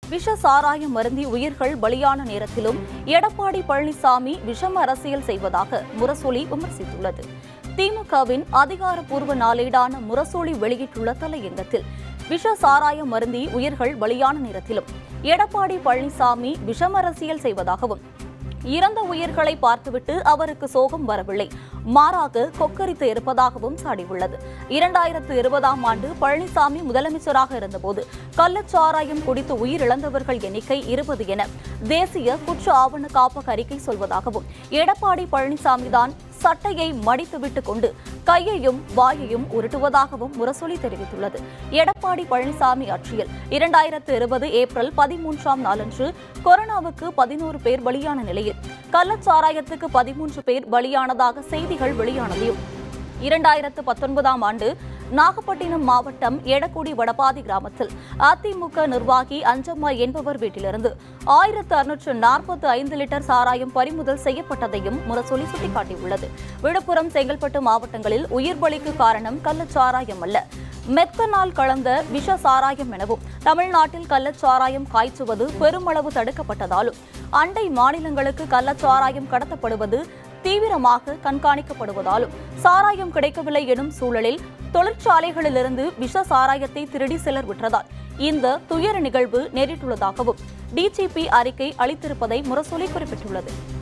விஷ சாராயம் மருந்தி உயிர்கள் பலியான நேரத்திலும் எடப்பாடி பழனிசாமி விஷம அரசியல் செய்வதாக முரசொலி விமர்சித்துள்ளது திமுகவின் அதிகாரப்பூர்வ நாளேடான முரசொலி வெளியிட்டுள்ள தலையங்கத்தில் விஷ சாராயம் மருந்தி உயிர்கள் பலியான நேரத்திலும் எடப்பாடி பழனிசாமி விஷம அரசியல் செய்வதாகவும் இறந்த உயிர்களை பார்த்துவிட்டு அவருக்கு சோகம் வரவில்லை மாறாக கொக்கரித்து இருப்பதாகவும் சாடியுள்ளது இரண்டாயிரத்து இருபதாம் ஆண்டு பழனிசாமி முதலமைச்சராக இருந்தபோது கள்ளச்சாராயம் குடித்து உயிரிழந்தவர்கள் எண்ணிக்கை இருபது என தேசிய குற்ற ஆவண காப்பக அறிக்கை சொல்வதாகவும் எடப்பாடி பழனிசாமி தான் சட்டையை மடித்துவிட்டு கொண்டு கையையும் வாயையும் உருட்டுவதாகவும் முரசொலி தெரிவித்துள்ளது எடப்பாடி பழனிசாமி ஆட்சியில் இரண்டாயிரத்து இருபது ஏப்ரல் பதிமூன்றாம் நாளன்று கொரோனாவுக்கு பதினோரு பேர் பலியான நிலையில் கள்ளச்சாராயத்துக்கு பதிமூன்று பேர் பலியானதாக செய்திகள் வெளியானதையும் இரண்டாயிரத்து பத்தொன்பதாம் ஆண்டு நாகப்பட்டினம் மாவட்டம் எடக்குடி வடபாதி கிராமத்தில் அதிமுக நிர்வாகி அஞ்சம்மா என்பவர் வீட்டிலிருந்து ஆயிரத்து அறுநூற்று நாற்பத்தி ஐந்து லிட்டர் சாராயம் பறிமுதல் செய்யப்பட்டதையும் முரசொலி சுட்டிக்காட்டியுள்ளது விழுப்புரம் செங்கல்பட்டு மாவட்டங்களில் உயிர் பலிக்கு காரணம் கள்ளச்சாராயம் அல்ல மெத்தனால் கலந்த விஷ சாராயம் எனவும் தமிழ்நாட்டில் கள்ளச்சாராயம் காய்ச்சுவது பெருமளவு தடுக்கப்பட்டதாலும் அண்டை மாநிலங்களுக்கு கள்ளச்சாராயம் கடத்தப்படுவது தீவிரமாக கண்காணிக்கப்படுவதாலும் சாராயம் கிடைக்கவில்லை எனும் சூழலில் தொழிற்சாலைகளிலிருந்து விஷ சாராயத்தை திருடி சிலர் விற்றதால் இந்த துயர நிகழ்வு நேரிட்டுள்ளதாகவும் டிஜிபி அறிக்கை அளித்திருப்பதை முரசொலி குறிப்பிட்டுள்ளது